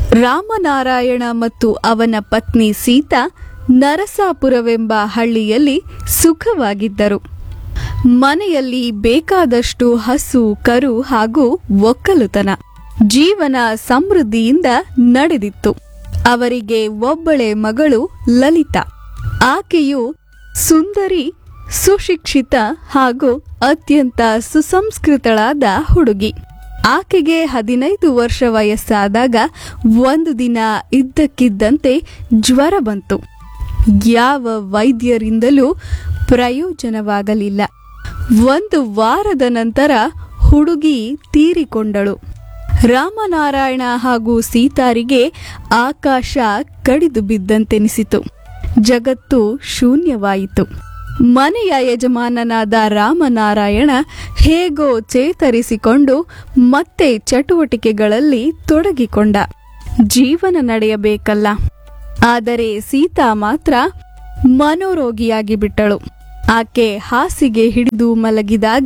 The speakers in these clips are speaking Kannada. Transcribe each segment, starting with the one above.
ರಾಮನಾರಾಯಣ ಮತ್ತು ಅವನ ಪತ್ನಿ ಸೀತಾ ನರಸಾಪುರವೆಂಬ ಹಳ್ಳಿಯಲ್ಲಿ ಸುಖವಾಗಿದ್ದರು ಮನೆಯಲ್ಲಿ ಬೇಕಾದಷ್ಟು ಹಸು ಕರು ಹಾಗೂ ಒಕ್ಕಲುತನ ಜೀವನ ಸಮೃದ್ಧಿಯಿಂದ ನಡೆದಿತ್ತು ಅವರಿಗೆ ಒಬ್ಬಳೆ ಮಗಳು ಲಲಿತಾ ಆಕೆಯು ಸುಂದರಿ ಸುಶಿಕ್ಷಿತ ಹಾಗೂ ಅತ್ಯಂತ ಸುಸಂಸ್ಕೃತಳಾದ ಹುಡುಗಿ ಆಕೆಗೆ ಹದಿನೈದು ವರ್ಷ ವಯಸ್ಸಾದಾಗ ಒಂದು ದಿನ ಇದ್ದಕ್ಕಿದ್ದಂತೆ ಜ್ವರ ಬಂತು ಯಾವ ವೈದ್ಯರಿಂದಲೂ ಪ್ರಯೋಜನವಾಗಲಿಲ್ಲ ಒಂದು ವಾರದ ನಂತರ ಹುಡುಗಿ ತೀರಿಕೊಂಡಳು ರಾಮನಾರಾಯಣ ಹಾಗೂ ಸೀತಾರಿಗೆ ಆಕಾಶ ಕಡಿದು ಬಿದ್ದಂತೆನಿಸಿತು ಜಗತ್ತು ಶೂನ್ಯವಾಯಿತು ಮನೆಯ ಯಜಮಾನನಾದ ರಾಮನಾರಾಯಣ ಹೇಗೋ ಚೇತರಿಸಿಕೊಂಡು ಮತ್ತೆ ಚಟುವಟಿಕೆಗಳಲ್ಲಿ ತೊಡಗಿಕೊಂಡ ಜೀವನ ನಡೆಯಬೇಕಲ್ಲ ಆದರೆ ಸೀತಾ ಮಾತ್ರ ಮನೋರೋಗಿಯಾಗಿ ಬಿಟ್ಟಳು ಆಕೆ ಹಾಸಿಗೆ ಹಿಡಿದು ಮಲಗಿದಾಗ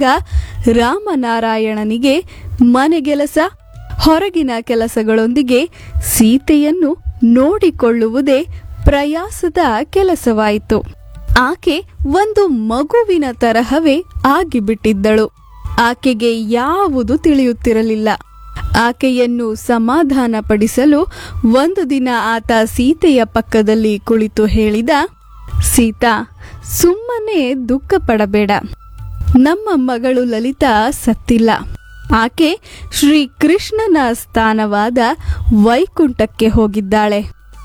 ರಾಮನಾರಾಯಣನಿಗೆ ಮನೆಗೆಲಸ ಹೊರಗಿನ ಕೆಲಸಗಳೊಂದಿಗೆ ಸೀತೆಯನ್ನು ನೋಡಿಕೊಳ್ಳುವುದೇ ಪ್ರಯಾಸದ ಕೆಲಸವಾಯಿತು ಆಕೆ ಒಂದು ಮಗುವಿನ ತರಹವೇ ಆಗಿಬಿಟ್ಟಿದ್ದಳು ಆಕೆಗೆ ಯಾವುದು ತಿಳಿಯುತ್ತಿರಲಿಲ್ಲ ಆಕೆಯನ್ನು ಸಮಾಧಾನಪಡಿಸಲು ಒಂದು ದಿನ ಆತ ಸೀತೆಯ ಪಕ್ಕದಲ್ಲಿ ಕುಳಿತು ಹೇಳಿದ ಸೀತಾ ಸುಮ್ಮನೆ ದುಃಖ ಪಡಬೇಡ ನಮ್ಮ ಮಗಳು ಲಲಿತಾ ಸತ್ತಿಲ್ಲ ಆಕೆ ಶ್ರೀ ಕೃಷ್ಣನ ಸ್ಥಾನವಾದ ವೈಕುಂಠಕ್ಕೆ ಹೋಗಿದ್ದಾಳೆ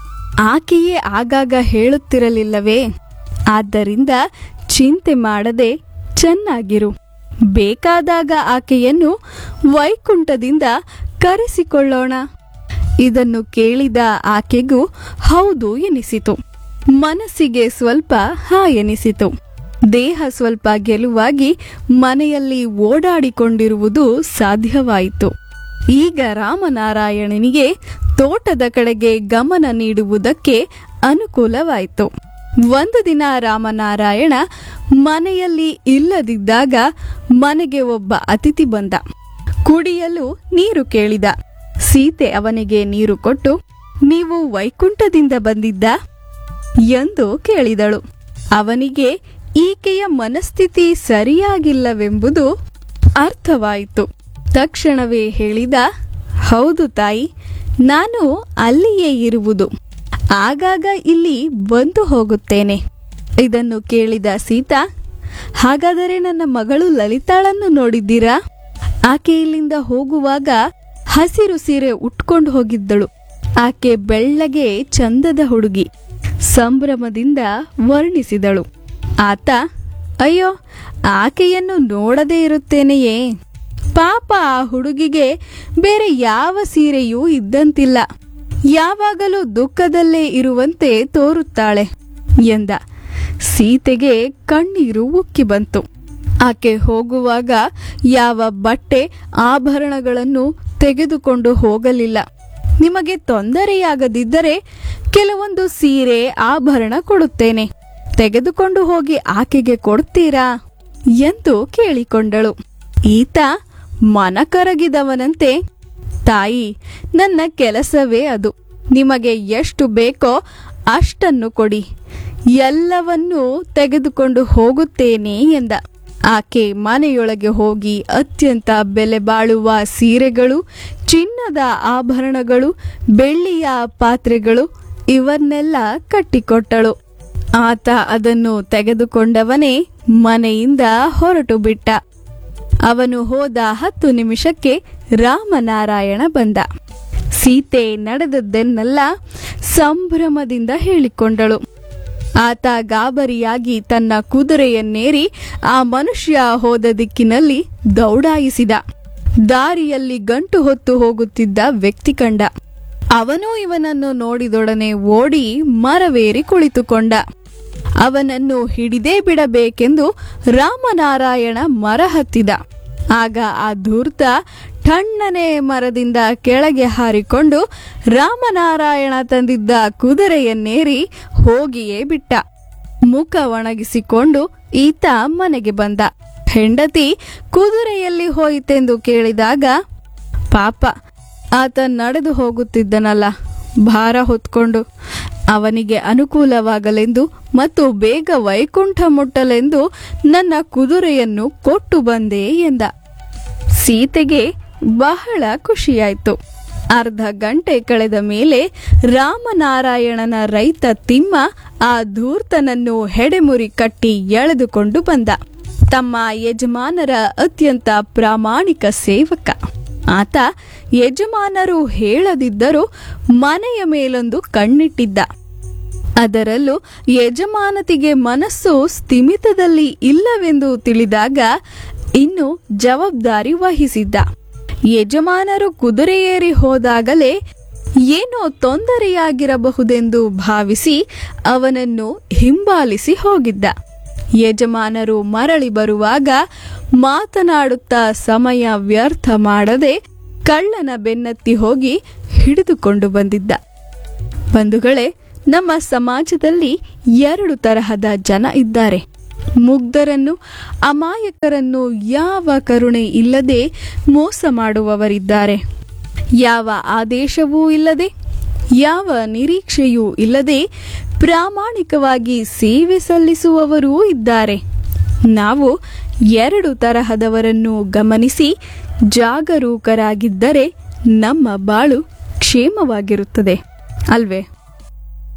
ಆಕೆಯೇ ಆಗಾಗ ಹೇಳುತ್ತಿರಲಿಲ್ಲವೇ ಆದ್ದರಿಂದ ಚಿಂತೆ ಮಾಡದೆ ಚೆನ್ನಾಗಿರು ಬೇಕಾದಾಗ ಆಕೆಯನ್ನು ವೈಕುಂಠದಿಂದ ಕರೆಸಿಕೊಳ್ಳೋಣ ಇದನ್ನು ಕೇಳಿದ ಆಕೆಗೂ ಹೌದು ಎನಿಸಿತು ಮನಸ್ಸಿಗೆ ಸ್ವಲ್ಪ ಹಾ ಎನಿಸಿತು ದೇಹ ಸ್ವಲ್ಪ ಗೆಲುವಾಗಿ ಮನೆಯಲ್ಲಿ ಓಡಾಡಿಕೊಂಡಿರುವುದು ಸಾಧ್ಯವಾಯಿತು ಈಗ ರಾಮನಾರಾಯಣನಿಗೆ ತೋಟದ ಕಡೆಗೆ ಗಮನ ನೀಡುವುದಕ್ಕೆ ಅನುಕೂಲವಾಯಿತು ಒಂದು ದಿನ ರಾಮನಾರಾಯಣ ಮನೆಯಲ್ಲಿ ಇಲ್ಲದಿದ್ದಾಗ ಮನೆಗೆ ಒಬ್ಬ ಅತಿಥಿ ಬಂದ ಕುಡಿಯಲು ನೀರು ಕೇಳಿದ ಸೀತೆ ಅವನಿಗೆ ನೀರು ಕೊಟ್ಟು ನೀವು ವೈಕುಂಠದಿಂದ ಬಂದಿದ್ದ ಎಂದು ಕೇಳಿದಳು ಅವನಿಗೆ ಈಕೆಯ ಮನಸ್ಥಿತಿ ಸರಿಯಾಗಿಲ್ಲವೆಂಬುದು ಅರ್ಥವಾಯಿತು ತಕ್ಷಣವೇ ಹೇಳಿದ ಹೌದು ತಾಯಿ ನಾನು ಅಲ್ಲಿಯೇ ಇರುವುದು ಆಗಾಗ ಇಲ್ಲಿ ಬಂದು ಹೋಗುತ್ತೇನೆ ಇದನ್ನು ಕೇಳಿದ ಸೀತಾ ಹಾಗಾದರೆ ನನ್ನ ಮಗಳು ಲಲಿತಾಳನ್ನು ನೋಡಿದ್ದೀರಾ ಆಕೆ ಇಲ್ಲಿಂದ ಹೋಗುವಾಗ ಹಸಿರು ಸೀರೆ ಉಟ್ಕೊಂಡು ಹೋಗಿದ್ದಳು ಆಕೆ ಬೆಳ್ಳಗೆ ಚಂದದ ಹುಡುಗಿ ಸಂಭ್ರಮದಿಂದ ವರ್ಣಿಸಿದಳು ಆತ ಅಯ್ಯೋ ಆಕೆಯನ್ನು ನೋಡದೇ ಇರುತ್ತೇನೆಯೇ ಪಾಪ ಆ ಹುಡುಗಿಗೆ ಬೇರೆ ಯಾವ ಸೀರೆಯೂ ಇದ್ದಂತಿಲ್ಲ ಯಾವಾಗಲೂ ದುಃಖದಲ್ಲೇ ಇರುವಂತೆ ತೋರುತ್ತಾಳೆ ಎಂದ ಸೀತೆಗೆ ಕಣ್ಣೀರು ಉಕ್ಕಿ ಬಂತು ಆಕೆ ಹೋಗುವಾಗ ಯಾವ ಬಟ್ಟೆ ಆಭರಣಗಳನ್ನು ತೆಗೆದುಕೊಂಡು ಹೋಗಲಿಲ್ಲ ನಿಮಗೆ ತೊಂದರೆಯಾಗದಿದ್ದರೆ ಕೆಲವೊಂದು ಸೀರೆ ಆಭರಣ ಕೊಡುತ್ತೇನೆ ತೆಗೆದುಕೊಂಡು ಹೋಗಿ ಆಕೆಗೆ ಕೊಡ್ತೀರಾ ಎಂದು ಕೇಳಿಕೊಂಡಳು ಈತ ಮನ ಕರಗಿದವನಂತೆ ತಾಯಿ ನನ್ನ ಕೆಲಸವೇ ಅದು ನಿಮಗೆ ಎಷ್ಟು ಬೇಕೋ ಅಷ್ಟನ್ನು ಕೊಡಿ ಎಲ್ಲವನ್ನೂ ತೆಗೆದುಕೊಂಡು ಹೋಗುತ್ತೇನೆ ಎಂದ ಆಕೆ ಮನೆಯೊಳಗೆ ಹೋಗಿ ಅತ್ಯಂತ ಬೆಲೆ ಬಾಳುವ ಸೀರೆಗಳು ಚಿನ್ನದ ಆಭರಣಗಳು ಬೆಳ್ಳಿಯ ಪಾತ್ರೆಗಳು ಇವನ್ನೆಲ್ಲ ಕಟ್ಟಿಕೊಟ್ಟಳು ಆತ ಅದನ್ನು ತೆಗೆದುಕೊಂಡವನೇ ಮನೆಯಿಂದ ಹೊರಟು ಬಿಟ್ಟ ಅವನು ಹೋದ ಹತ್ತು ನಿಮಿಷಕ್ಕೆ ರಾಮನಾರಾಯಣ ಬಂದ ಸೀತೆ ನಡೆದದ್ದನ್ನೆಲ್ಲ ಸಂಭ್ರಮದಿಂದ ಹೇಳಿಕೊಂಡಳು ಆತ ಗಾಬರಿಯಾಗಿ ತನ್ನ ಕುದುರೆಯನ್ನೇರಿ ಆ ಮನುಷ್ಯ ಹೋದ ದಿಕ್ಕಿನಲ್ಲಿ ದೌಡಾಯಿಸಿದ ದಾರಿಯಲ್ಲಿ ಗಂಟು ಹೊತ್ತು ಹೋಗುತ್ತಿದ್ದ ವ್ಯಕ್ತಿ ಕಂಡ ಅವನು ಇವನನ್ನು ನೋಡಿದೊಡನೆ ಓಡಿ ಮರವೇರಿ ಕುಳಿತುಕೊಂಡ ಅವನನ್ನು ಹಿಡಿದೇ ಬಿಡಬೇಕೆಂದು ರಾಮನಾರಾಯಣ ಮರ ಹತ್ತಿದ ಆಗ ಆ ಧೂರ್ತ ಠಣ್ಣನೆ ಮರದಿಂದ ಕೆಳಗೆ ಹಾರಿಕೊಂಡು ರಾಮನಾರಾಯಣ ತಂದಿದ್ದ ಕುದುರೆಯನ್ನೇರಿ ಹೋಗಿಯೇ ಬಿಟ್ಟ ಮುಖ ಒಣಗಿಸಿಕೊಂಡು ಈತ ಮನೆಗೆ ಬಂದ ಹೆಂಡತಿ ಕುದುರೆಯಲ್ಲಿ ಹೋಯಿತೆಂದು ಕೇಳಿದಾಗ ಪಾಪ ಆತ ನಡೆದು ಹೋಗುತ್ತಿದ್ದನಲ್ಲ ಭಾರ ಹೊತ್ಕೊಂಡು ಅವನಿಗೆ ಅನುಕೂಲವಾಗಲೆಂದು ಮತ್ತು ಬೇಗ ವೈಕುಂಠ ಮುಟ್ಟಲೆಂದು ನನ್ನ ಕುದುರೆಯನ್ನು ಕೊಟ್ಟು ಬಂದೆ ಎಂದ ಸೀತೆಗೆ ಬಹಳ ಖುಷಿಯಾಯಿತು ಅರ್ಧ ಗಂಟೆ ಕಳೆದ ಮೇಲೆ ರಾಮನಾರಾಯಣನ ರೈತ ತಿಮ್ಮ ಆ ಧೂರ್ತನನ್ನು ಹೆಡೆಮುರಿ ಕಟ್ಟಿ ಎಳೆದುಕೊಂಡು ಬಂದ ತಮ್ಮ ಯಜಮಾನರ ಅತ್ಯಂತ ಪ್ರಾಮಾಣಿಕ ಸೇವಕ ಆತ ಯಜಮಾನರು ಹೇಳದಿದ್ದರೂ ಮನೆಯ ಮೇಲೊಂದು ಕಣ್ಣಿಟ್ಟಿದ್ದ ಅದರಲ್ಲೂ ಯಜಮಾನತಿಗೆ ಮನಸ್ಸು ಸ್ಥಿಮಿತದಲ್ಲಿ ಇಲ್ಲವೆಂದು ತಿಳಿದಾಗ ಇನ್ನು ಜವಾಬ್ದಾರಿ ವಹಿಸಿದ್ದ ಯಜಮಾನರು ಕುದುರೆ ಏರಿ ಹೋದಾಗಲೇ ಏನೋ ತೊಂದರೆಯಾಗಿರಬಹುದೆಂದು ಭಾವಿಸಿ ಅವನನ್ನು ಹಿಂಬಾಲಿಸಿ ಹೋಗಿದ್ದ ಯಜಮಾನರು ಮರಳಿ ಬರುವಾಗ ಮಾತನಾಡುತ್ತಾ ಸಮಯ ವ್ಯರ್ಥ ಮಾಡದೆ ಕಳ್ಳನ ಬೆನ್ನತ್ತಿ ಹೋಗಿ ಹಿಡಿದುಕೊಂಡು ಬಂದಿದ್ದ ಬಂಧುಗಳೇ ನಮ್ಮ ಸಮಾಜದಲ್ಲಿ ಎರಡು ತರಹದ ಜನ ಇದ್ದಾರೆ ಮುಗ್ಧರನ್ನು ಅಮಾಯಕರನ್ನು ಯಾವ ಕರುಣೆ ಇಲ್ಲದೆ ಮೋಸ ಮಾಡುವವರಿದ್ದಾರೆ ಯಾವ ಆದೇಶವೂ ಇಲ್ಲದೆ ಯಾವ ನಿರೀಕ್ಷೆಯೂ ಇಲ್ಲದೆ ಪ್ರಾಮಾಣಿಕವಾಗಿ ಸೇವೆ ಸಲ್ಲಿಸುವವರೂ ಇದ್ದಾರೆ ನಾವು ಎರಡು ತರಹದವರನ್ನು ಗಮನಿಸಿ ಜಾಗರೂಕರಾಗಿದ್ದರೆ ನಮ್ಮ ಬಾಳು ಕ್ಷೇಮವಾಗಿರುತ್ತದೆ ಅಲ್ವೇ